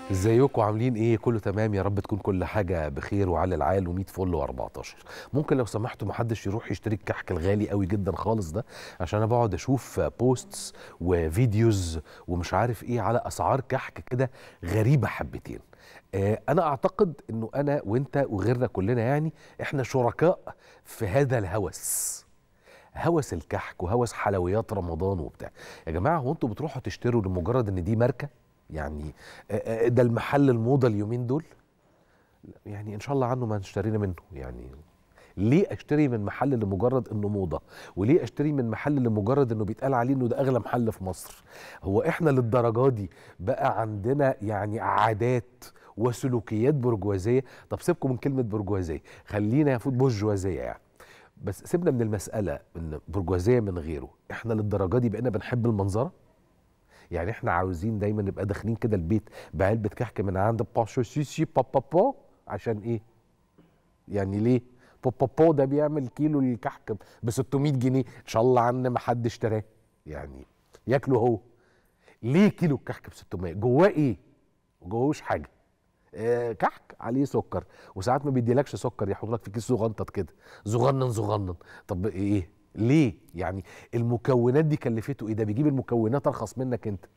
ازيكم عاملين ايه كله تمام يا رب تكون كل حاجه بخير وعلى العال و100 فل و14 ممكن لو سمحتوا محدش يروح يشتري الكحك الغالي قوي جدا خالص ده عشان انا بقعد اشوف بوستس وفيديوز ومش عارف ايه على اسعار كحك كده غريبه حبتين آه، انا اعتقد انه انا وانت وغيرنا كلنا يعني احنا شركاء في هذا الهوس هوس الكحك وهوس حلويات رمضان وبتاع يا جماعه هو انتوا بتروحوا تشتروا لمجرد ان دي ماركه يعني آه، آه، ده المحل الموضه اليومين دول يعني ان شاء الله عنه ما اشترينا منه يعني ليه اشتري من محل لمجرد انه موضه وليه اشتري من محل لمجرد انه بيتقال عليه انه ده اغلى محل في مصر هو احنا للدرجه دي بقى عندنا يعني عادات وسلوكيات برجوازيه طب سيبكم من كلمه برجوازيه خلينا يا فوت برجوازيه يعني بس سيبنا من المساله ان برجوازيه من غيره احنا للدرجه دي بقينا بنحب المنظره يعني احنا عاوزين دايما نبقى داخلين كده البيت بعلبه كحك من عند باشو سيسي بابا بو عشان ايه يعني ليه بابا بو ده بيعمل كيلو الكحك ب 600 جنيه ان شاء الله عنا ما حد اشتراه يعني ياكله هو ليه كيلو الكحك ب 600 جواه ايه جواهوش حاجه آه كحك عليه سكر وساعات ما بيديلكش سكر يحط لك في كيس صغنطط كده صغنن صغنن طب ايه ليه يعني المكونات دي كلفته ايه ده بيجيب المكونات ارخص منك انت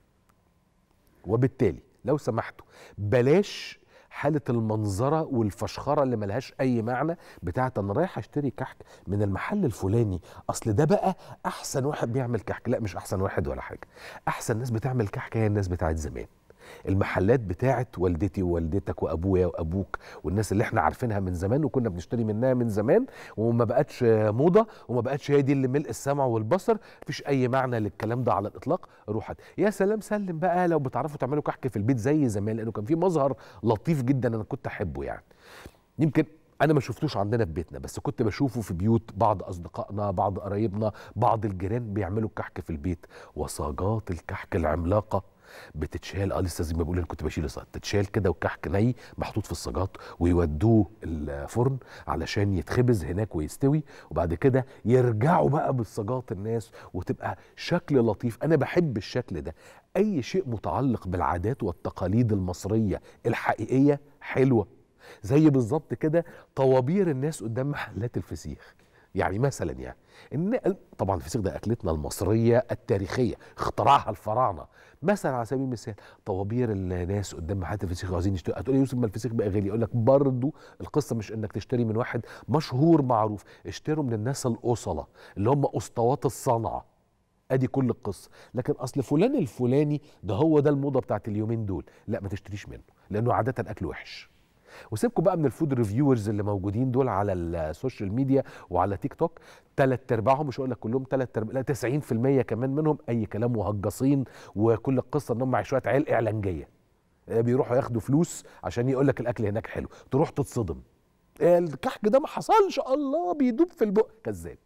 وبالتالي لو سمحتوا بلاش حالة المنظرة والفشخرة اللي ملهاش أي معنى بتاعت أنا رايح أشتري كحك من المحل الفلاني أصل ده بقى أحسن واحد بيعمل كحك لا مش أحسن واحد ولا حاجة أحسن ناس بتعمل كحك هي الناس بتاعت زمان المحلات بتاعت والدتي ووالدتك وابويا وابوك والناس اللي احنا عارفينها من زمان وكنا بنشتري منها من زمان وما بقتش موضه وما بقتش هي دي اللي ملء السمع والبصر مفيش اي معنى للكلام ده على الاطلاق روح هات. يا سلام سلم بقى لو بتعرفوا تعملوا كحك في البيت زي زمان لانه كان في مظهر لطيف جدا انا كنت احبه يعني يمكن انا ما شفتوش عندنا في بيتنا بس كنت بشوفه في بيوت بعض اصدقائنا بعض قرايبنا بعض الجيران بيعملوا كحك في البيت وصاجات الكحك العملاقه بتتشال اه لسه زي ما بقول انا كنت بشيل الصاج تتشال كده وكحك ني محطوط في الصاجات ويودوه الفرن علشان يتخبز هناك ويستوي وبعد كده يرجعوا بقى بالصاجات الناس وتبقى شكل لطيف انا بحب الشكل ده اي شيء متعلق بالعادات والتقاليد المصريه الحقيقيه حلوه زي بالظبط كده طوابير الناس قدام محلات الفسيخ يعني مثلا يعني ان طبعا الفسيخ ده اكلتنا المصريه التاريخيه اخترعها الفراعنه مثلا على سبيل المثال طوابير الناس قدام محلات الفسيخ عايزين يشتروا هتقول لي يوسف ما الفسيخ بقى غالي يقول لك برضه القصه مش انك تشتري من واحد مشهور معروف اشتروا من الناس الاصله اللي هم اسطوات الصنعه ادي كل القصه لكن اصل فلان الفلاني ده هو ده الموضه بتاعت اليومين دول لا ما تشتريش منه لانه عاده اكل وحش وسيبكم بقى من الفود ريفيورز اللي موجودين دول على السوشيال ميديا وعلى تيك توك ثلاث ارباعهم مش هقول لك كلهم ثلاث ارباع لا 90% كمان منهم اي كلام وهجاصين وكل القصه ان هم مع شويه عيال اعلانجيه بيروحوا ياخدوا فلوس عشان يقول لك الاكل هناك حلو تروح تتصدم الكحك ده ما حصلش الله بيدوب في البق كذاب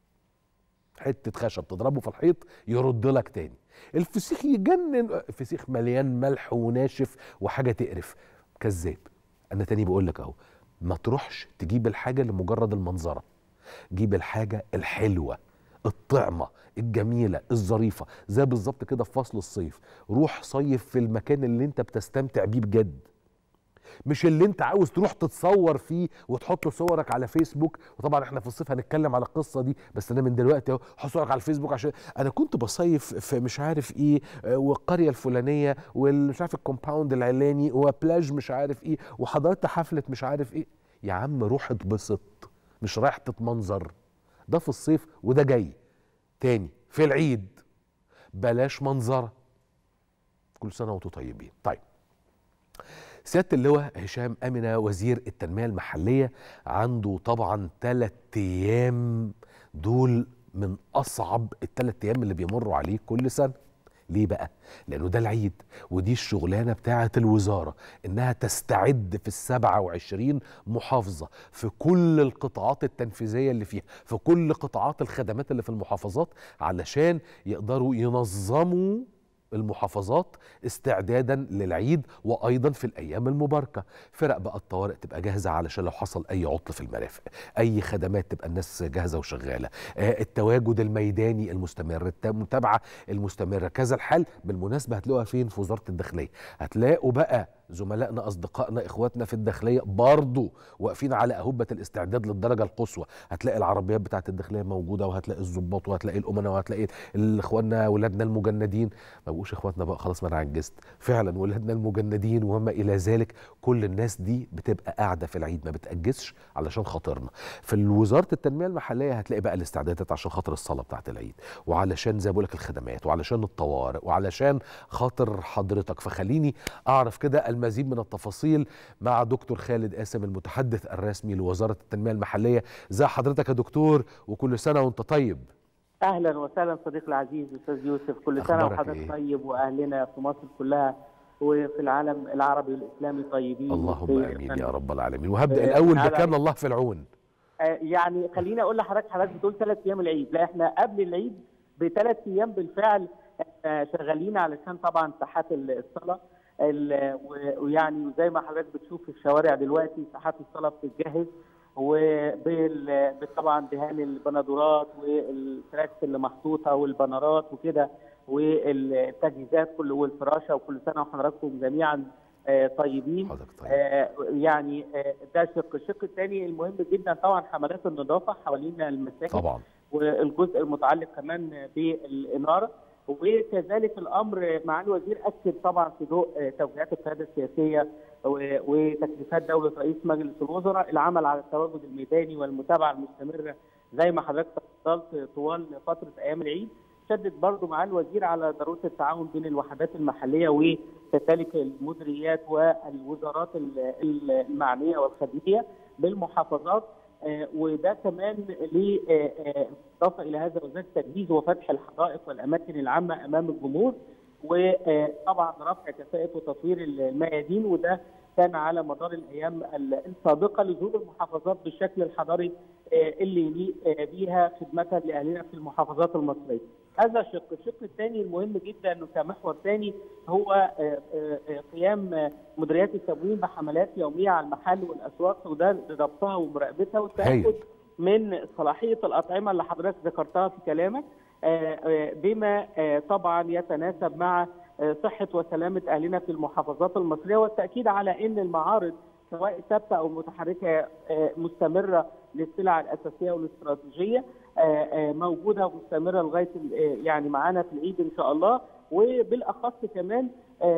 حته خشب تضربه في الحيط يرد لك تاني الفسيخ يجنن الفسيخ مليان ملح وناشف وحاجه تقرف كذاب انا تاني بقول لك اهو ما تروحش تجيب الحاجه لمجرد المنظره جيب الحاجه الحلوه الطعمه الجميله الظريفه زي بالظبط كده في فصل الصيف روح صيف في المكان اللي انت بتستمتع بيه بجد مش اللي انت عاوز تروح تتصور فيه وتحط صورك على فيسبوك وطبعا احنا في الصيف هنتكلم على القصه دي بس انا من دلوقتي اهو حط صورك على الفيسبوك عشان انا كنت بصيف في مش عارف ايه والقريه الفلانيه والمش عارف الكومباوند العلاني وبلاج مش عارف ايه وحضرت حفله مش عارف ايه يا عم روح اتبسط مش رايح تتمنظر ده في الصيف وده جاي تاني في العيد بلاش منظره كل سنه وانتم طيبين طيب سياده اللواء هشام امنه وزير التنميه المحليه عنده طبعا ثلاث ايام دول من اصعب الثلاث ايام اللي بيمروا عليه كل سنه ليه بقى؟ لأنه ده العيد ودي الشغلانة بتاعة الوزارة إنها تستعد في السبعة وعشرين محافظة في كل القطاعات التنفيذية اللي فيها في كل قطاعات الخدمات اللي في المحافظات علشان يقدروا ينظموا المحافظات استعدادا للعيد وايضا في الايام المباركه فرق بقى الطوارئ تبقى جاهزه علشان لو حصل اي عطل في المرافق اي خدمات تبقى الناس جاهزه وشغاله آه التواجد الميداني المستمر المتابعه المستمره كذا الحال بالمناسبه هتلاقوها فين في وزاره الداخليه هتلاقوا بقى زملائنا اصدقائنا اخواتنا في الداخليه برضو واقفين على اهبه الاستعداد للدرجه القصوى هتلاقي العربيات بتاعه الداخليه موجوده وهتلاقي الضباط وهتلاقي الامناء وهتلاقي اخواننا ولادنا المجندين ما بقوش اخواتنا بقى خلاص ما انا عجزت فعلا ولادنا المجندين وما الى ذلك كل الناس دي بتبقى قاعده في العيد ما بتاجزش علشان خاطرنا في وزاره التنميه المحليه هتلاقي بقى الاستعدادات عشان خاطر الصلاه بتاعه العيد وعلشان زي بقول لك الخدمات وعلشان الطوارئ وعلشان خاطر حضرتك فخليني اعرف كده المزيد من التفاصيل مع دكتور خالد قاسم المتحدث الرسمي لوزاره التنميه المحليه ازي حضرتك يا دكتور وكل سنه وانت طيب اهلا وسهلا صديقي العزيز استاذ يوسف كل سنه وحضرتك إيه؟ طيب واهلنا في مصر كلها وفي العالم العربي والاسلامي طيبين اللهم امين يا رب العالمين وهبدا الاول بكان الله في العون يعني خليني اقول لحضرتك حضرتك بتقول ثلاث ايام العيد لا احنا قبل العيد بثلاث ايام بالفعل شغالين علشان طبعا ساحات الصلاه ويعني زي ما حضرتك بتشوف في الشوارع دلوقتي ساحات الصلاه بتتجهز وطبعا دهان البنادورات والتراكس اللي محطوطه والبنرات وكده والتجهيزات كل والفراشه وكل سنه وحضراتكم جميعا طيبين طيب. يعني ده شق الشق الثاني المهم جدا طبعا حملات النظافه حوالين المساجد طبعا والجزء المتعلق كمان بالاناره وكذلك الامر مع الوزير اكد طبعا في ضوء توجيهات القياده السياسيه وتكليفات دوله رئيس مجلس الوزراء العمل على التواجد الميداني والمتابعه المستمره زي ما حضرتك تفضلت طوال فتره ايام العيد شدد برضه مع الوزير على ضروره التعاون بين الوحدات المحليه وكذلك المديريات والوزارات المعنيه والخدميه بالمحافظات وده كمان بالاضافه الى هذا وزاره التجهيز وفتح الحدائق والاماكن العامه امام الجمهور وطبعا رفع كفاءه وتطوير الميادين وده كان على مدار الايام السابقه لظهور المحافظات بالشكل الحضاري اللي يليق بيها خدمه لاهلنا في المحافظات المصريه. هذا شق، الشق الثاني المهم جدا كمحور ثاني هو قيام مديريات التموين بحملات يوميه على المحل والاسواق وده لضبطها ومراقبتها والتاكد من صلاحيه الاطعمه اللي حضرتك ذكرتها في كلامك بما طبعا يتناسب مع صحه وسلامه اهلنا في المحافظات المصريه والتاكيد على ان المعارض سواء ثابته او متحركه مستمره للسلع الاساسيه والاستراتيجيه موجوده ومستمره لغايه يعني معانا في العيد ان شاء الله وبالاخص كمان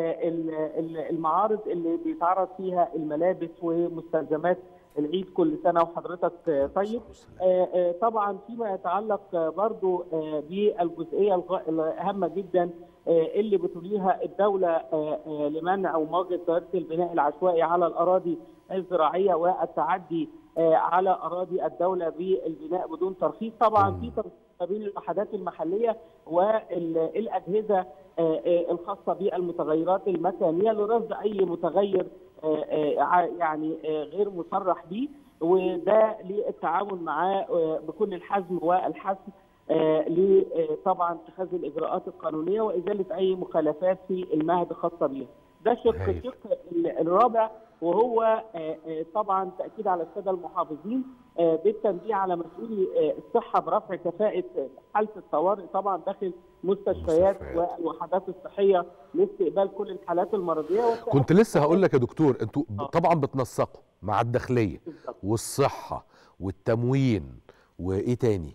المعارض اللي بيتعرض فيها الملابس ومستلزمات العيد كل سنه وحضرتك طيب طبعا فيما يتعلق برضو بالجزئيه الهامه جدا اللي بتوليها الدوله لمنع او مواجهه ظاهره البناء العشوائي على الاراضي الزراعيه والتعدي على اراضي الدوله بالبناء بدون ترخيص طبعا في ترخيص ما بين الوحدات المحليه والاجهزه الخاصه بالمتغيرات المكانيه لرصد اي متغير يعني غير مصرح به وده للتعاون معاه بكل الحزم والحسم لطبعا اتخاذ الاجراءات القانونيه وازاله اي مخالفات في المهد خاصه بها. ده شق الشق الرابع وهو طبعا تاكيد على الساده المحافظين بالتنبيه على مسؤولي الصحه برفع كفاءه حاله الطوارئ طبعا داخل مستشفيات والوحدات الصحيه لاستقبال كل الحالات المرضيه كنت لسه هقول لك يا دكتور انتوا طبعا بتنسقوا مع الداخليه والصحه والتموين وايه تاني؟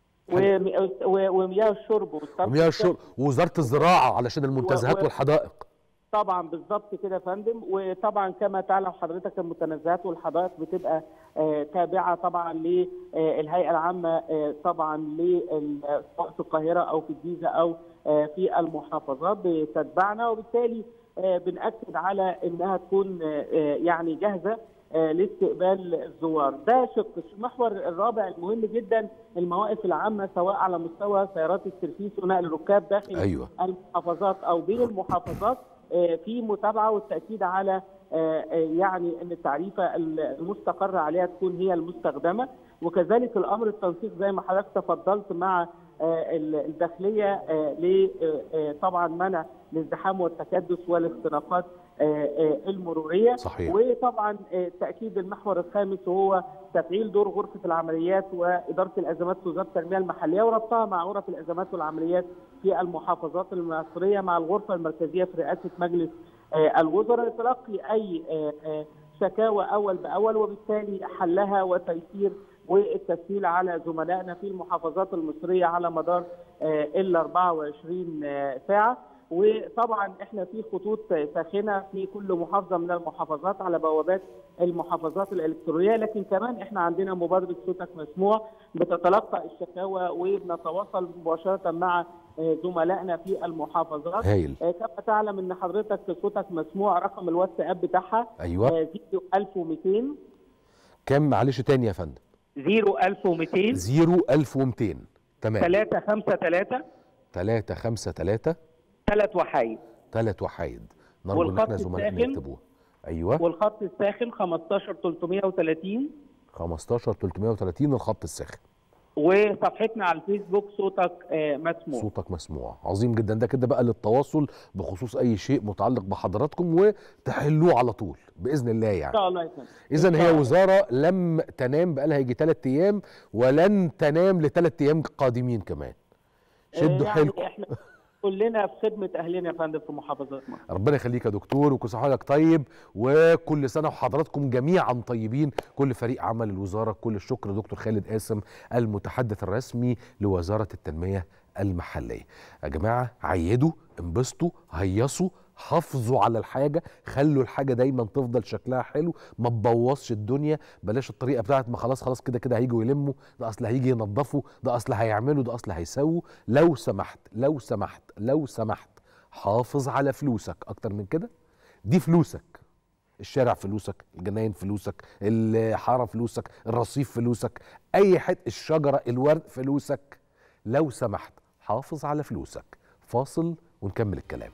ومياه الشرب ومياه الشرب ووزاره الزراعه علشان المنتزهات والحدائق طبعا بالظبط كده يا فندم وطبعا كما تعلم حضرتك المتنزهات والحدائق بتبقى آه تابعه طبعا للهيئه العامه آه طبعا سواء في القاهره او في الجيزه او آه في المحافظات بتتبعنا وبالتالي بنأكد على انها تكون يعني جاهزه لاستقبال الزوار ده شق المحور الرابع المهم جدا المواقف العامه سواء على مستوى سيارات السيرفيس ونقل الركاب داخل أيوة. المحافظات او بين المحافظات في متابعه والتاكيد على يعني ان التعريفه المستقر عليها تكون هي المستخدمه وكذلك الامر التنسيق زي ما حضرتك تفضلت مع الداخليه طبعا منع الازدحام والتكدس والاختراقات المروريه صحيح. وطبعا تاكيد المحور الخامس وهو تفعيل دور غرفه العمليات واداره الازمات في وزاره التنميه المحليه وربطها مع غرف الازمات والعمليات في المحافظات المصريه مع الغرفه المركزيه في رئاسه مجلس الوزراء لتلقي اي شكاوى اول باول وبالتالي حلها وتيسير والتسهيل على زملائنا في المحافظات المصريه على مدار ال 24 ساعه وطبعا احنا في خطوط ساخنه في كل محافظه من المحافظات على بوابات المحافظات الالكترونيه لكن كمان احنا عندنا مبادره صوتك مسموع بتتلقى الشكاوى وبنتواصل مباشره مع زملائنا في المحافظات هايل كما تعلم ان حضرتك صوتك مسموع رقم الواتساب بتاعها ايوه 01200 كم معلش تاني يا فندم 01200 01200 تمام 353 353 ثلاث وحايد ثلاث وحايد نرجو ان والخط احنا زملائنا الساخن. يكتبوها ايوه والخط الساخن 15 330 15 330 الخط الساخن وصفحتنا على الفيسبوك صوتك آه، مسموع صوتك مسموع عظيم جدا ده كده بقى للتواصل بخصوص اي شيء متعلق بحضراتكم وتحلوه على طول باذن الله ان يعني شاء الله يا فندم اذا إن هي شاء الله. وزاره لم تنام بقى لها يجي ثلاث ايام ولن تنام لثلاث ايام قادمين كمان شدوا يعني حيلكم احنا كلنا في خدمه اهلنا يا فندم في محافظات مصر ربنا يخليك يا دكتور وكل سنه وحضرتك طيب وكل سنه وحضراتكم جميعا طيبين كل فريق عمل الوزاره كل الشكر لدكتور خالد قاسم المتحدث الرسمي لوزاره التنميه المحليه يا جماعه عيدوا انبسطوا هيصوا حافظوا على الحاجه خلوا الحاجه دايما تفضل شكلها حلو ما تبوظش الدنيا بلاش الطريقه بتاعت ما خلاص خلاص كده كده هيجوا يلموا ده اصل هيجي ينظفوا ده اصل هيعملوا ده اصل هيسووا لو سمحت لو سمحت لو سمحت حافظ على فلوسك اكتر من كده دي فلوسك الشارع فلوسك الجناين فلوسك الحاره فلوسك الرصيف فلوسك اي حته الشجره الورد فلوسك لو سمحت حافظ على فلوسك فاصل ونكمل الكلام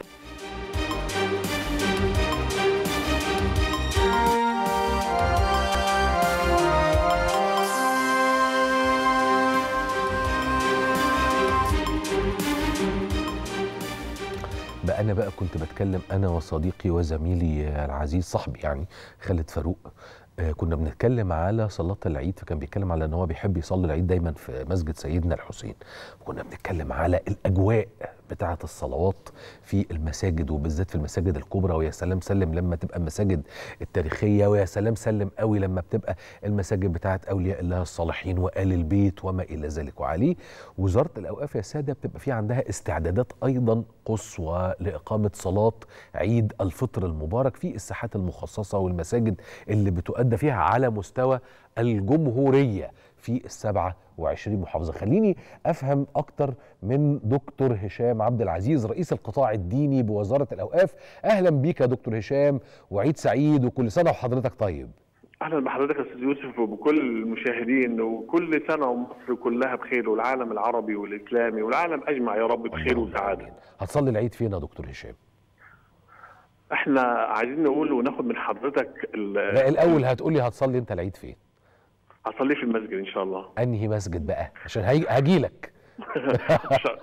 بقى انا بقى كنت بتكلم انا وصديقي وزميلي العزيز صاحبي يعني خالد فاروق آه، كنا بنتكلم على صلاة العيد فكان بيتكلم على ان هو بيحب يصلي العيد دايما في مسجد سيدنا الحسين وكنا بنتكلم على الاجواء بتاعه الصلوات في المساجد وبالذات في المساجد الكبرى ويا سلام سلم لما تبقى المساجد التاريخيه ويا سلام سلم قوي لما بتبقى المساجد بتاعه اولياء الله الصالحين وال البيت وما الى ذلك وعليه وزاره الاوقاف يا ساده بتبقى في عندها استعدادات ايضا قصوى لاقامه صلاه عيد الفطر المبارك في الساحات المخصصه والمساجد اللي بتؤدى فيها على مستوى الجمهوريه في السبعة وعشرين محافظة خليني أفهم أكتر من دكتور هشام عبد العزيز رئيس القطاع الديني بوزارة الأوقاف أهلا بيك يا دكتور هشام وعيد سعيد وكل سنة وحضرتك طيب اهلا بحضرتك يا استاذ يوسف وبكل المشاهدين وكل سنه ومصر كلها بخير والعالم العربي والاسلامي والعالم اجمع يا رب بخير وسعاده. هتصلي العيد فين يا دكتور هشام؟ احنا عايزين نقول وناخد من حضرتك ال- لا الأول هتقولي هتصلي أنت العيد فين؟ هصلي في المسجد ان شاء الله. أنهي مسجد بقى؟ عشان هاجي هجيلك إن شاء-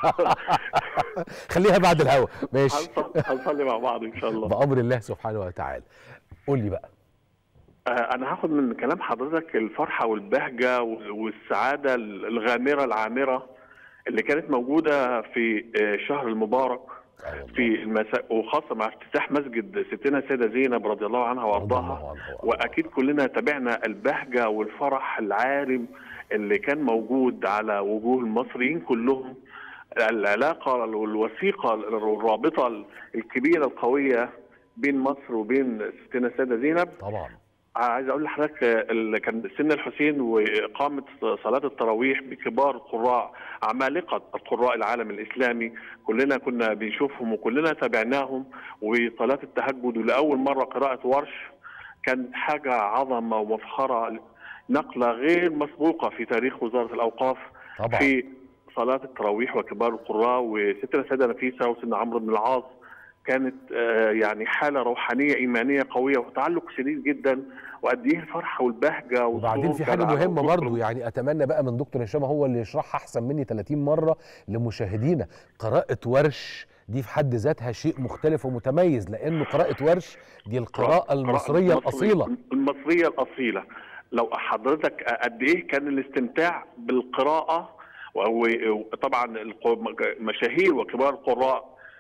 خليها بعد الهوا ماشي هنصلي هنصلي مع بعض ان شاء الله. بأمر الله سبحانه وتعالى قول لي بقى آه، انا هاخد من كلام حضرتك الفرحه والبهجه وال- والسعاده الغامره العامره اللي كانت موجوده في آه، الشهر المبارك آه والله. في المساء وخاصه مع افتتاح مسجد ستنا السيده زينب رضي الله عنها رضي وارضاها الله عنه وأرضاه. واكيد كلنا تابعنا البهجه والفرح العارم اللي كان موجود على وجوه المصريين كلهم العلاقه والوثيقه الرابطه الكبيره القويه بين مصر وبين ستنا السيده زينب طبعا عايز اقول لحضرتك آه، ال- كان سن الحسين واقامه صلاه التراويح بكبار القراء عمالقه القراء العالم الاسلامي كلنا كنا بنشوفهم وكلنا تابعناهم وصلاه التهجد ولاول مره قراءه ورش كان حاجه عظمه ومفخره نقله غير مسبوقه في تاريخ وزاره الاوقاف طبعا في صلاه التراويح وكبار القراء وستنا السيده نفيسه وسيدنا عمرو بن العاص كانت آه، يعني حاله روحانيه ايمانيه قويه وتعلق شديد جدا وقد ايه الفرحه والبهجه وبعدين والسرور في حاجه كان على مهمه وجوه برضو يعني اتمنى بقى من دكتور هشام هو اللي يشرحها احسن مني 30 مره لمشاهدينا قراءه ورش دي في حد ذاتها شيء مختلف ومتميز لانه قراءه ورش دي القراءه المصريه الاصيله المصريه الاصيله لو حضرتك قد ايه كان الاستمتاع بالقراءه وطبعا مشاهير وكبار القراء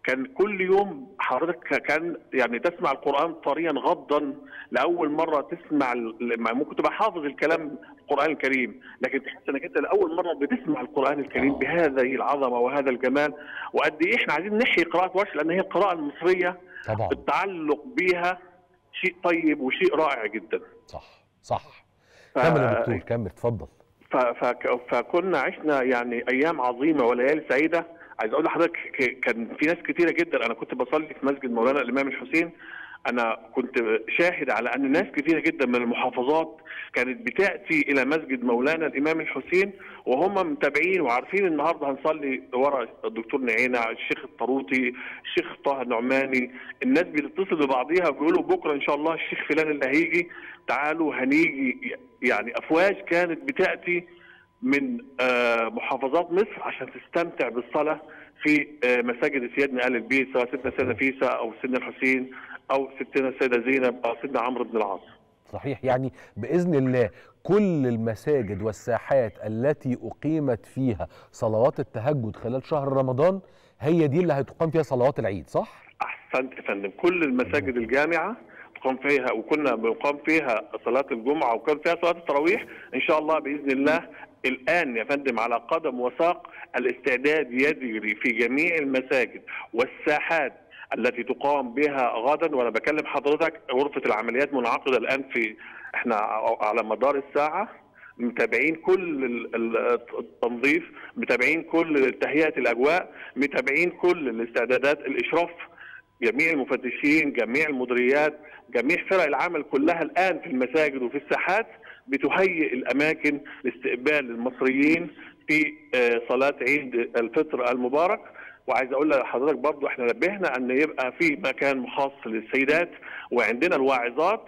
كان كل يوم حضرتك كان يعني تسمع القران طريا غضا لاول مره تسمع ال- ممكن تبقى حافظ الكلام القران الكريم لكن تحس انك انت لاول مره بتسمع القران الكريم آه. بهذه العظمه وهذا الجمال وقد ايه احنا عايزين نحيي قراءه ورش لان هي القراءه المصريه طبعا التعلق بيها شيء طيب وشيء رائع جدا صح صح ف- كمل يا دكتور كمل اتفضل ف- فك- فكنا عشنا يعني ايام عظيمه وليالي سعيده عايز اقول لحضرتك ك- كان في ناس كتيره جدا انا كنت بصلي في مسجد مولانا الامام الحسين انا كنت شاهد على ان ناس كثيره جدا من المحافظات كانت بتاتي الى مسجد مولانا الامام الحسين وهم متابعين وعارفين النهارده هنصلي ورا الدكتور نعينه الشيخ الطروطي الشيخ طه النعماني الناس بتتصل ببعضيها وبيقولوا بكره ان شاء الله الشيخ فلان اللي هيجي تعالوا هنيجي يعني افواج كانت بتاتي من آه، محافظات مصر عشان تستمتع بالصلاه في آه، مساجد سيدنا ال البيت سواء سيدنا سيدنا نفيسه او سيدنا الحسين او ستنا السيده زينب او سيدنا عمرو بن العاص. صحيح يعني باذن الله كل المساجد والساحات التي اقيمت فيها صلوات التهجد خلال شهر رمضان هي دي اللي هتقام فيها صلوات العيد صح احسنت يا فندم كل المساجد الجامعه تقام فيها وكنا بنقام فيها صلاه الجمعه وكان فيها صلاه التراويح ان شاء الله باذن الله الان يا فندم على قدم وساق الاستعداد يجري في جميع المساجد والساحات التي تقام بها غدا وانا بكلم حضرتك غرفه العمليات منعقده الان في احنا على مدار الساعه متابعين كل ال- ال- التنظيف متابعين كل تهيئه الاجواء متابعين كل الاستعدادات الاشراف جميع المفتشين جميع المديريات جميع فرق العمل كلها الان في المساجد وفي الساحات بتهيئ الاماكن لاستقبال المصريين في آه، صلاه عيد الفطر المبارك وعايز اقول لحضرتك برضو احنا نبهنا ان يبقى في مكان مخصص للسيدات وعندنا الواعظات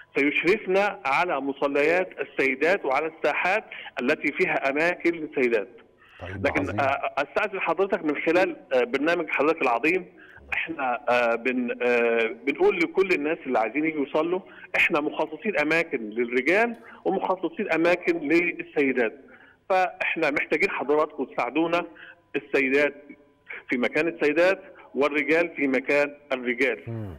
سيشرفنا على مصليات السيدات وعلى الساحات التي فيها اماكن للسيدات طيب لكن عظيم. آه، استاذن حضرتك من خلال آه، برنامج حضرتك العظيم احنا آه، بن آه، بنقول لكل الناس اللي عايزين يجوا يصلوا احنا مخصصين اماكن للرجال ومخصصين اماكن للسيدات فاحنا محتاجين حضراتكم تساعدونا السيدات في مكان السيدات والرجال في مكان الرجال مم.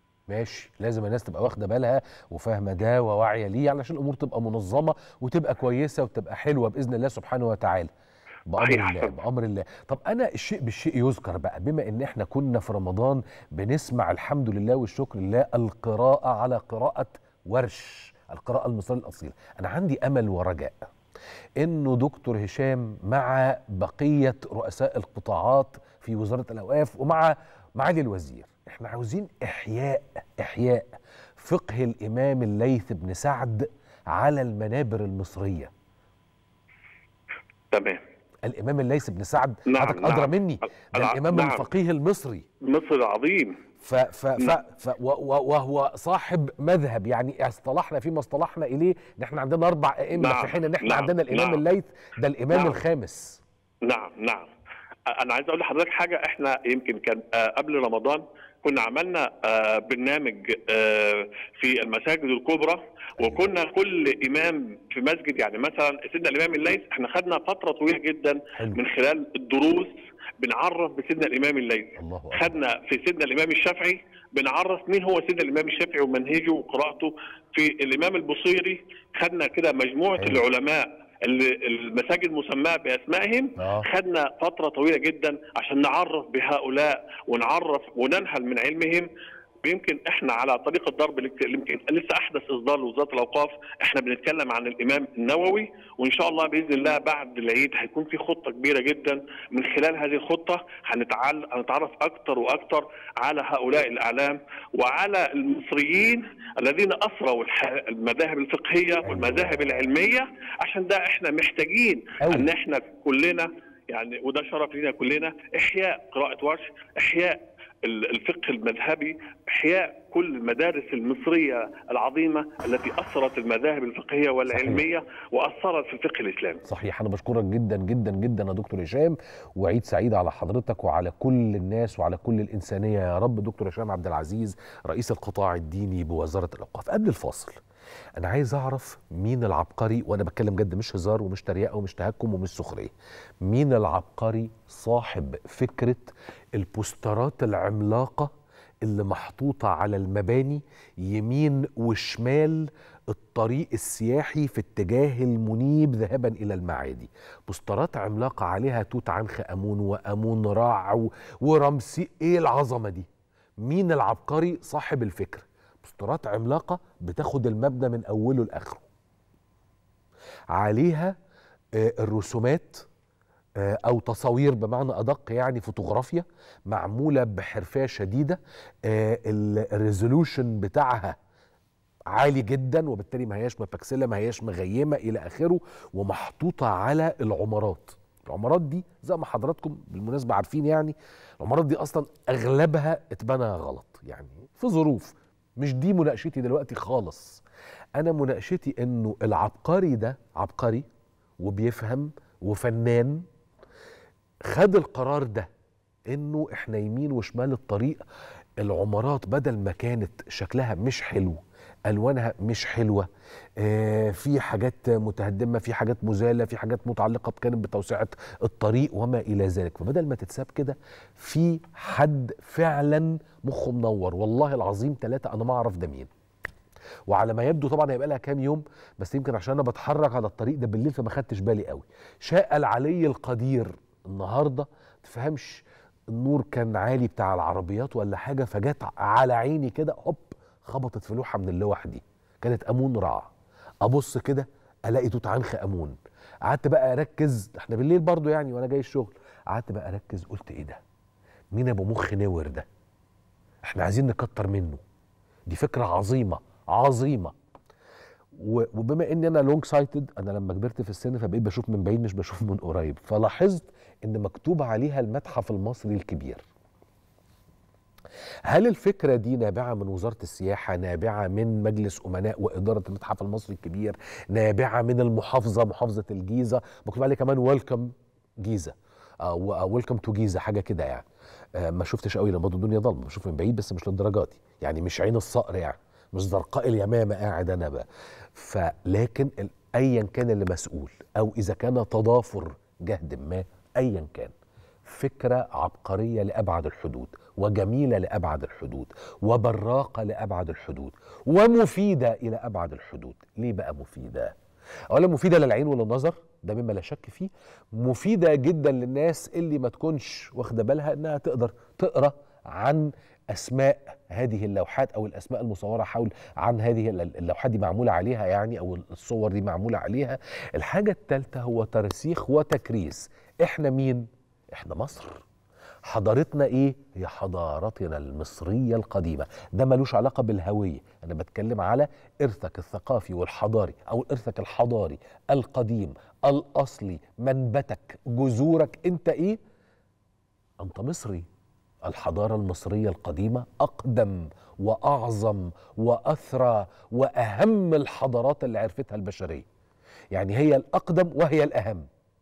ماشي لازم الناس تبقى واخده بالها وفاهمه ده وواعيه ليه علشان الامور تبقى منظمه وتبقى كويسه وتبقى حلوه باذن الله سبحانه وتعالى بامر صحيح. الله بامر الله طب انا الشيء بالشيء يذكر بقى بما ان احنا كنا في رمضان بنسمع الحمد لله والشكر لله القراءه على قراءه ورش القراءه المصريه الاصيله انا عندي امل ورجاء انه دكتور هشام مع بقيه رؤساء القطاعات في وزاره الاوقاف ومع معالي الوزير احنا عاوزين احياء احياء فقه الامام الليث بن سعد على المنابر المصريه تمام الامام الليث بن سعد نعم، حضرتك ادرى نعم. مني ده نعم، الامام نعم. الفقيه المصري مصر العظيم ف ف ف نعم. ف و- و- وهو صاحب مذهب يعني اصطلحنا فيما اصطلحنا اليه ان احنا عندنا اربع ائمه نعم، في حين ان احنا نعم، عندنا الامام نعم. الليث ده الامام نعم. الخامس نعم نعم انا عايز اقول لحضرتك حاجه احنا يمكن كان آه، قبل رمضان كنا عملنا آه، برنامج آه، في المساجد الكبرى وكنا كل امام في مسجد يعني مثلا سيدنا الامام الليث احنا خدنا فتره طويله جدا حلو من خلال الدروس بنعرف بسيدنا الامام الليث الله اكبر خدنا في سيدنا الامام الشافعي بنعرف مين هو سيدنا الامام الشافعي ومنهجه وقراءته في الامام البصيري خدنا كده مجموعه حلو. العلماء اللي المساجد مسماه باسمائهم اه خدنا فترة طويلة جدا عشان نعرف بهؤلاء ونعرف وننهل من علمهم ويمكن احنا على طريق الضرب اللي يمكن لسه احدث اصدار لوزاره الاوقاف احنا بنتكلم عن الامام النووي وان شاء الله باذن الله بعد العيد هيكون في خطه كبيره جدا من خلال هذه الخطه هنتعل... هنتعرف اكثر واكثر على هؤلاء الاعلام وعلى المصريين الذين اسروا الح... المذاهب الفقهيه والمذاهب العلميه عشان ده احنا محتاجين أوي. ان احنا كلنا يعني وده شرف لينا كلنا احياء قراءه ورش احياء ال- الفقه المذهبي احياء كل المدارس المصريه العظيمه التي اثرت المذاهب الفقهيه والعلميه واثرت في الفقه الاسلامي صحيح انا بشكرك جدا جدا جدا يا دكتور هشام وعيد سعيد على حضرتك وعلى كل الناس وعلى كل الانسانيه يا رب دكتور هشام عبد العزيز رئيس القطاع الديني بوزاره الاوقاف قبل الفاصل انا عايز اعرف مين العبقري وانا بتكلم جد مش هزار ومش تريقه ومش تهكم ومش سخريه مين العبقري صاحب فكره البوسترات العملاقه اللي محطوطه على المباني يمين وشمال الطريق السياحي في اتجاه المنيب ذهابا الى المعادي بوسترات عملاقه عليها توت عنخ امون وامون رع و- ورمسي ايه العظمه دي مين العبقري صاحب الفكر بوسترات عملاقه بتاخد المبنى من اوله لاخره عليها آه، الرسومات آه، او تصاوير بمعنى ادق يعني فوتوغرافيا معموله بحرفيه شديده الريزولوشن بتاعها عالي جدا وبالتالي ما هياش مبكسله ما هياش مغيمه الى اخره ومحطوطه على العمارات العمارات دي زي ما حضراتكم بالمناسبه عارفين يعني العمارات دي اصلا اغلبها اتبنى غلط يعني في ظروف مش دي مناقشتي دلوقتي خالص انا مناقشتي انه العبقري ده عبقري وبيفهم وفنان خد القرار ده انه احنا يمين وشمال الطريق العمارات بدل ما كانت شكلها مش حلو الوانها مش حلوه آه في حاجات متهدمه في حاجات مزاله في حاجات متعلقه كانت بتوسعه الطريق وما الى ذلك فبدل ما تتساب كده في حد فعلا مخه منور والله العظيم ثلاثه انا ما اعرف ده مين وعلى ما يبدو طبعا هيبقى لها كام يوم بس يمكن عشان انا بتحرك على الطريق ده بالليل فما خدتش بالي قوي شاء العلي القدير النهارده تفهمش النور كان عالي بتاع العربيات ولا حاجه فجت على عيني كده هوب خبطت في لوحه من اللوح دي كانت امون رع ابص كده الاقي توت عنخ امون قعدت بقى اركز احنا بالليل برضو يعني وانا جاي الشغل قعدت بقى اركز قلت ايه ده مين ابو مخ نور ده احنا عايزين نكتر منه دي فكره عظيمه عظيمه و- وبما اني انا لونج سايتد انا لما كبرت في السن فبقيت بشوف من بعيد مش بشوف من قريب فلاحظت ان مكتوب عليها المتحف المصري الكبير هل الفكرة دي نابعة من وزارة السياحة نابعة من مجلس أمناء وإدارة المتحف المصري الكبير نابعة من المحافظة محافظة الجيزة مكتوب عليه كمان ويلكم جيزة أو ويلكم تو جيزة حاجة كده يعني آه، ما شفتش قوي لما برضه الدنيا ضلمة بشوف من بعيد بس مش للدرجة دي يعني مش عين الصقر يعني مش زرقاء اليمامة قاعد أنا بقى فلكن ال- أيا كان اللي مسؤول أو إذا كان تضافر جهد ما أيا كان فكرة عبقرية لأبعد الحدود وجميلة لأبعد الحدود وبراقة لأبعد الحدود ومفيدة إلى أبعد الحدود ليه بقى مفيدة؟ أولا مفيدة للعين وللنظر ده مما لا شك فيه مفيدة جدا للناس اللي ما تكونش واخدة بالها إنها تقدر تقرأ عن أسماء هذه اللوحات أو الأسماء المصورة حول عن هذه الل- اللوحات دي معمولة عليها يعني أو الصور دي معمولة عليها الحاجة الثالثة هو ترسيخ وتكريس إحنا مين؟ إحنا مصر حضارتنا ايه هي حضارتنا المصريه القديمه ده ملوش علاقه بالهويه انا بتكلم على ارثك الثقافي والحضاري او ارثك الحضاري القديم الاصلي منبتك جذورك انت ايه انت مصري الحضاره المصريه القديمه اقدم واعظم واثرى واهم الحضارات اللي عرفتها البشريه يعني هي الاقدم وهي الاهم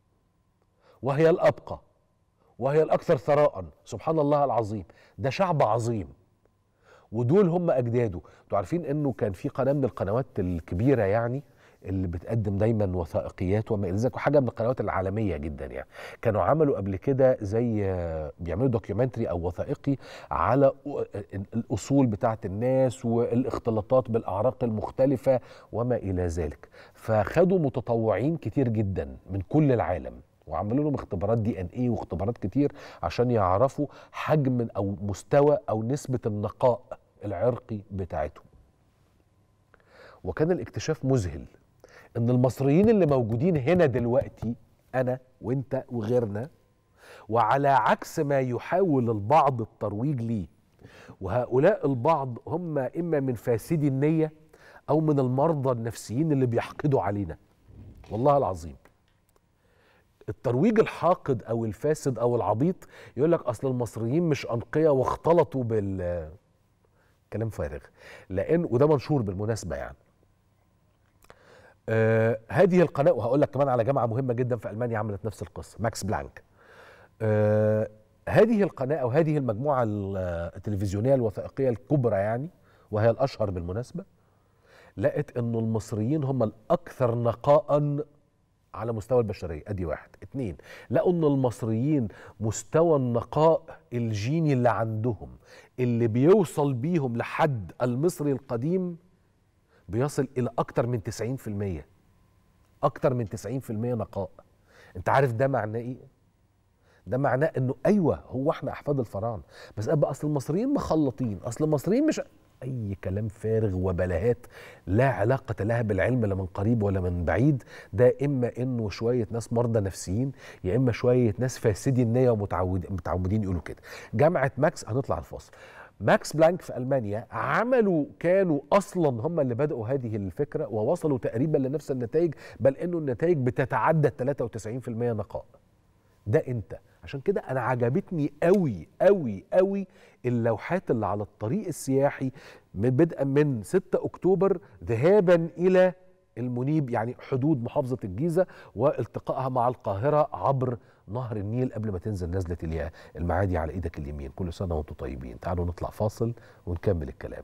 وهي الابقى وهي الأكثر ثراء سبحان الله العظيم ده شعب عظيم ودول هم أجداده انتوا عارفين أنه كان في قناة من القنوات الكبيرة يعني اللي بتقدم دايما وثائقيات وما الى ذلك وحاجه من القنوات العالميه جدا يعني كانوا عملوا قبل كده زي آه، بيعملوا دوكيومنتري او وثائقي على أ- الاصول بتاعه الناس والاختلاطات بالاعراق المختلفه وما الى ذلك فخدوا متطوعين كتير جدا من كل العالم وعملوا لهم اختبارات دي ان ايه واختبارات كتير عشان يعرفوا حجم او مستوى او نسبه النقاء العرقي بتاعتهم وكان الاكتشاف مذهل ان المصريين اللي موجودين هنا دلوقتي انا وانت وغيرنا وعلى عكس ما يحاول البعض الترويج ليه وهؤلاء البعض هم اما من فاسدي النيه او من المرضى النفسيين اللي بيحقدوا علينا والله العظيم الترويج الحاقد او الفاسد او العبيط يقول لك اصل المصريين مش انقياء واختلطوا بال كلام فارغ لان وده منشور بالمناسبه يعني آه هذه القناه وهقول لك كمان على جامعه مهمه جدا في المانيا عملت نفس القصه ماكس بلانك آه هذه القناه او هذه المجموعه ال- التلفزيونيه الوثائقيه الكبرى يعني وهي الاشهر بالمناسبه لقت انه المصريين هم الاكثر نقاء على مستوى البشريه ادي واحد اتنين لقوا ان المصريين مستوى النقاء الجيني اللي عندهم اللي بيوصل بيهم لحد المصري القديم بيصل الى اكتر من 90% اكتر من 90% نقاء انت عارف ده معناه ايه ده معناه انه ايوه هو احنا احفاد الفراعنه بس ابقى اصل المصريين مخلطين اصل المصريين مش اي كلام فارغ وبلاهات لا علاقه لها بالعلم لا من قريب ولا من بعيد ده اما انه شويه ناس مرضى نفسيين يا اما شويه ناس فاسدي النيه ومتعود متعودين يقولوا كده جامعه ماكس هنطلع الفاصل ماكس بلانك في المانيا عملوا كانوا اصلا هم اللي بداوا هذه الفكره ووصلوا تقريبا لنفس النتائج بل انه النتائج بتتعدى 93% نقاء ده انت عشان كده انا عجبتني قوي قوي قوي اللوحات اللي على الطريق السياحي من بدءا من 6 اكتوبر ذهابا الى المنيب يعني حدود محافظه الجيزه والتقائها مع القاهره عبر نهر النيل قبل ما تنزل نزله الياء المعادي على ايدك اليمين كل سنه وانتم طيبين تعالوا نطلع فاصل ونكمل الكلام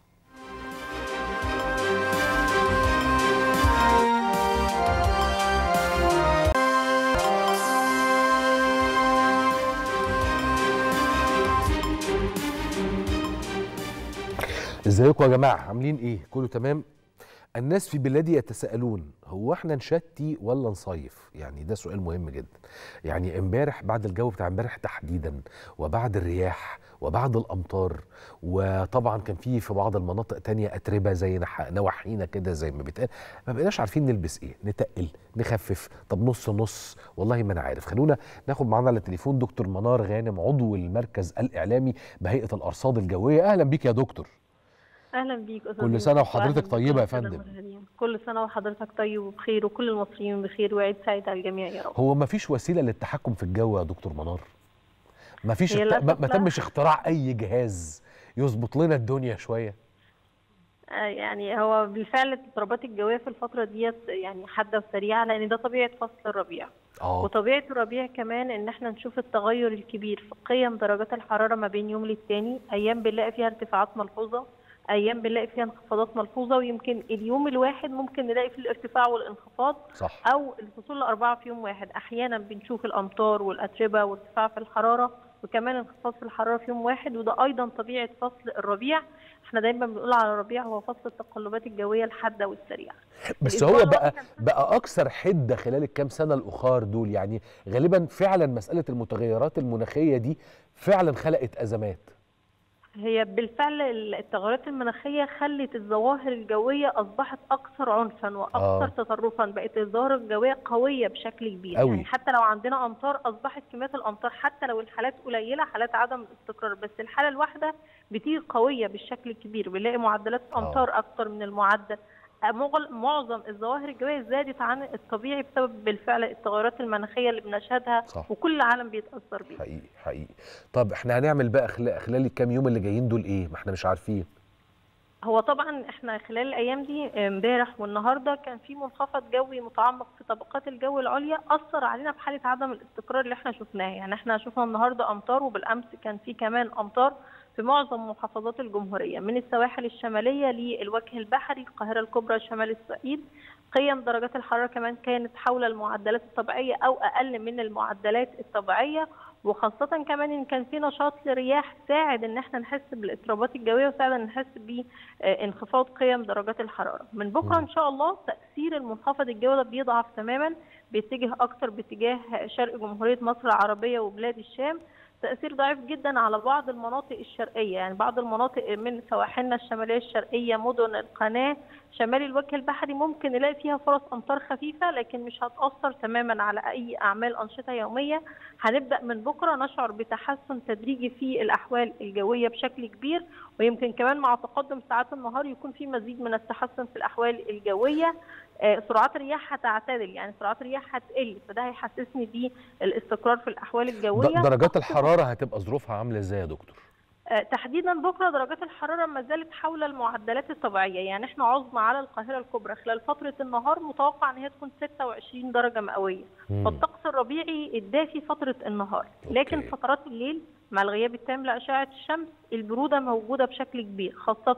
ازيكم يا جماعه عاملين ايه كله تمام الناس في بلادي يتساءلون هو احنا نشتي ولا نصيف يعني ده سؤال مهم جدا يعني امبارح بعد الجو بتاع امبارح تحديدا وبعد الرياح وبعد الامطار وطبعا كان في في بعض المناطق تانية اتربه زي نح- نواحينا كده زي ما بيتقال ما بقيناش عارفين نلبس ايه نتقل نخفف طب نص نص والله ما انا عارف خلونا ناخد معانا على التليفون دكتور منار غانم عضو المركز الاعلامي بهيئه الارصاد الجويه اهلا بيك يا دكتور اهلا بيك استاذ كل يوسف، سنة وحضرتك وأهلاً طيبة يا بكل فندم. المشاهدين. كل سنه وحضرتك طيب وبخير وكل المصريين بخير وعيد سعيد على الجميع يا رب هو ما فيش وسيله للتحكم في الجو يا دكتور منار ما فيش هي اخت... ما, للأسف ما لا. تمش اختراع اي جهاز يظبط لنا الدنيا شويه آه، يعني هو بالفعل الاضطرابات الجويه في الفتره ديت يعني حاده وسريعه لان ده طبيعه فصل الربيع اه وطبيعه الربيع كمان ان احنا نشوف التغير الكبير في قيم درجات الحراره ما بين يوم للتاني ايام بنلاقي فيها ارتفاعات ملحوظه ايام بنلاقي فيها انخفاضات ملحوظه ويمكن اليوم الواحد ممكن نلاقي فيه الارتفاع والانخفاض صح او الفصول الاربعه في يوم واحد احيانا بنشوف الامطار والاتربه وارتفاع في الحراره وكمان انخفاض في الحراره في يوم واحد وده ايضا طبيعه فصل الربيع احنا دايما بنقول على الربيع هو فصل التقلبات الجويه الحاده والسريعه بس الأسبوع هو بقى الواحد بقى اكثر حده خلال الكام سنه الاخر دول يعني غالبا فعلا مساله المتغيرات المناخيه دي فعلا خلقت ازمات هي بالفعل التغيرات المناخيه خلت الظواهر الجويه اصبحت اكثر عنفا واكثر آه. آه. تطرفا بقت الظواهر الجويه قويه بشكل كبير أوي. يعني حتى لو عندنا امطار اصبحت كميات الامطار حتى لو الحالات قليله حالات عدم الاستقرار بس الحاله الواحده بتيجي قويه بالشكل الكبير بنلاقي معدلات آه. امطار اكثر من المعدل مغل- معظم الظواهر الجويه زادت عن الطبيعي بسبب بالفعل التغيرات المناخيه اللي بنشهدها صح. وكل العالم بيتاثر بيها حقيقي حقيقي طب احنا هنعمل بقى خلال, خلال الكام يوم اللي جايين دول ايه ما احنا مش عارفين هو طبعا احنا خلال الايام دي امبارح والنهارده كان في منخفض جوي متعمق في طبقات الجو العليا اثر علينا بحاله عدم الاستقرار اللي احنا شفناها يعني احنا شفنا النهارده امطار وبالامس كان في كمان امطار في معظم محافظات الجمهوريه من السواحل الشماليه للوجه البحري القاهره الكبرى شمال الصعيد قيم درجات الحراره كمان كانت حول المعدلات الطبيعيه او اقل من المعدلات الطبيعيه وخاصة كمان إن كان في نشاط لرياح ساعد إن احنا نحس بالاضطرابات الجوية وساعد إن نحس بانخفاض قيم درجات الحرارة. من بكرة مم. إن شاء الله تأثير المنخفض الجوي ده بيضعف تماما بيتجه أكتر باتجاه شرق جمهورية مصر العربية وبلاد الشام. تأثير ضعيف جدا على بعض المناطق الشرقية يعني بعض المناطق من سواحلنا الشمالية الشرقية مدن القناة شمال الوجه البحري ممكن نلاقي فيها فرص أمطار خفيفة لكن مش هتأثر تماما على أي أعمال أنشطة يومية هنبدأ من بكرة نشعر بتحسن تدريجي في الأحوال الجوية بشكل كبير ويمكن كمان مع تقدم ساعات النهار يكون في مزيد من التحسن في الأحوال الجوية آه، سرعات الرياح هتعتدل يعني سرعات الرياح هتقل فده هيحسسني بالاستقرار في الأحوال الجوية د- درجات الحراره هتبقى ظروفها عامله ازاي يا دكتور آه، تحديدا بكره درجات الحراره ما زالت حول المعدلات الطبيعيه يعني احنا عظمى على القاهره الكبرى خلال فتره النهار متوقع ان هي تكون 26 درجه مئويه مم. فالطقس الربيعي الدافي فتره النهار لكن أوكي. فترات الليل مع الغياب التام لاشعه الشمس البروده موجوده بشكل كبير خاصه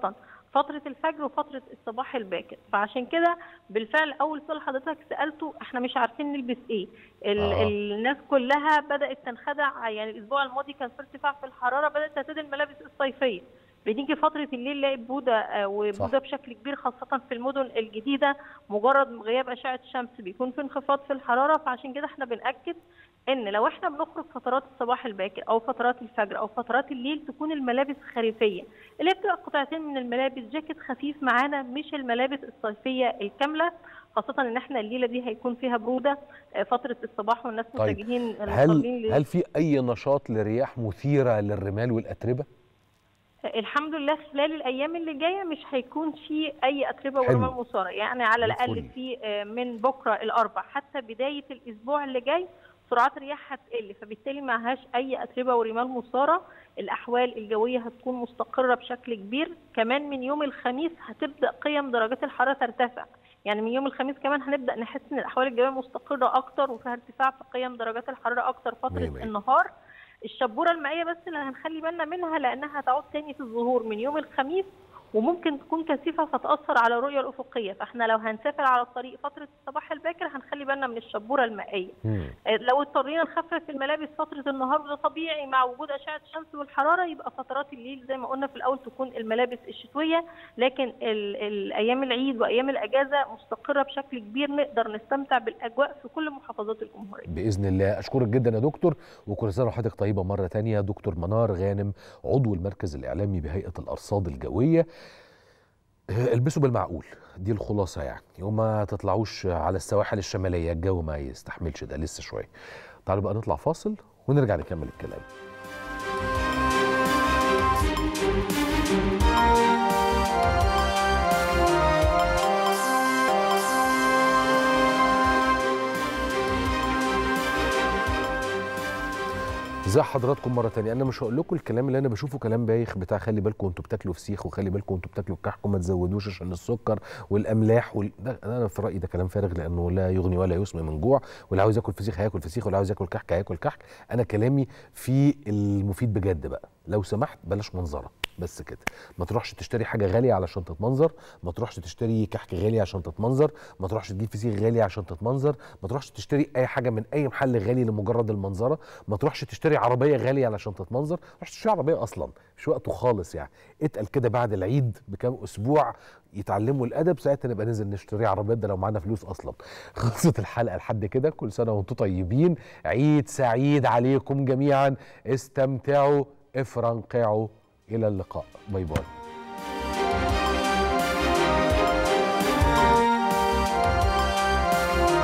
فتره الفجر وفتره الصباح الباكر فعشان كده بالفعل اول سؤال حضرتك سالته احنا مش عارفين نلبس ايه ال آه. الناس كلها بدات تنخدع يعني الاسبوع الماضي كان في ارتفاع في الحراره بدات ترتدي الملابس الصيفيه بنيجي فترة الليل نلاقي بودة آه، وبودة صح. بشكل كبير خاصة في المدن الجديدة مجرد غياب أشعة الشمس بيكون في انخفاض في الحرارة فعشان كده احنا بنأكد ان لو احنا بنخرج فترات الصباح الباكر او فترات الفجر او فترات الليل تكون الملابس خريفيه اللي هي بتبقى قطعتين من الملابس جاكيت خفيف معانا مش الملابس الصيفيه الكامله خاصه ان احنا الليله دي هيكون فيها بروده آه، فتره الصباح والناس طيب، متجهين هل المصلين هل في اي نشاط لرياح مثيره للرمال والاتربه الحمد لله خلال الايام اللي جايه مش هيكون في اي اتربه حلو. ورمال مثاره يعني على زي الاقل الفل. في آه، من بكره الاربع حتى بدايه الاسبوع اللي جاي سرعات الرياح هتقل فبالتالي معهاش اي اتربه ورمال مثاره الاحوال الجويه هتكون مستقره بشكل كبير كمان من يوم الخميس هتبدا قيم درجات الحراره ترتفع يعني من يوم الخميس كمان هنبدا نحس ان الاحوال الجويه مستقره اكتر وفيها ارتفاع في قيم درجات الحراره اكتر مية فتره مية. النهار الشبوره المائيه بس اللي هنخلي بالنا منها لانها هتعود تاني في الظهور من يوم الخميس وممكن تكون كثيفه فتاثر على الرؤيه الافقيه فاحنا لو هنسافر على الطريق فتره الصباح الباكر هنخلي بالنا من الشبوره المائيه مم. آه، لو اضطرينا نخفف الملابس فتره النهار وده طبيعي مع وجود اشعه الشمس والحراره يبقى فترات الليل زي ما قلنا في الاول تكون الملابس الشتويه لكن ال- ال- ايام العيد وايام الاجازه مستقره بشكل كبير نقدر نستمتع بالاجواء في كل محافظات الجمهوريه باذن الله اشكرك جدا يا دكتور وكل سنه وحضرتك طيبه مره تانية دكتور منار غانم عضو المركز الاعلامي بهيئه الارصاد الجويه آه، البسوا بالمعقول دي الخلاصه يعني وما تطلعوش على السواحل الشماليه الجو ما يستحملش ده لسه شويه تعالوا بقى نطلع فاصل ونرجع نكمل الكلام ازي حضراتكم مره تانية انا مش هقول لكم الكلام اللي انا بشوفه كلام بايخ بتاع خلي بالكم انتوا بتاكلوا فسيخ وخلي بالكم انتوا بتاكلوا كحك وما تزودوش عشان السكر والاملاح وال... ده انا في رايي ده كلام فارغ لانه لا يغني ولا يسمن من جوع واللي عاوز ياكل فسيخ هياكل فسيخ واللي عاوز ياكل كحك هياكل كحك انا كلامي في المفيد بجد بقى لو سمحت بلاش منظره بس كده ما تروحش تشتري حاجه غاليه علشان تتمنظر ما تروحش تشتري كحك غالي عشان تتمنظر ما تروحش تجيب فسيخ غالي عشان تتمنظر ما تروحش تشتري اي حاجه من اي محل غالي لمجرد المنظره ما تروحش تشتري عربيه غاليه علشان تتمنظر ما تروحش تشتري عربيه اصلا مش وقته خالص يعني اتقل كده بعد العيد بكام اسبوع يتعلموا الادب ساعتها نبقى ننزل نشتري عربيات ده لو معانا فلوس اصلا خلصت الحلقه لحد كده كل سنه وانتم طيبين عيد سعيد عليكم جميعا استمتعوا افرنقعوا الى اللقاء باي باي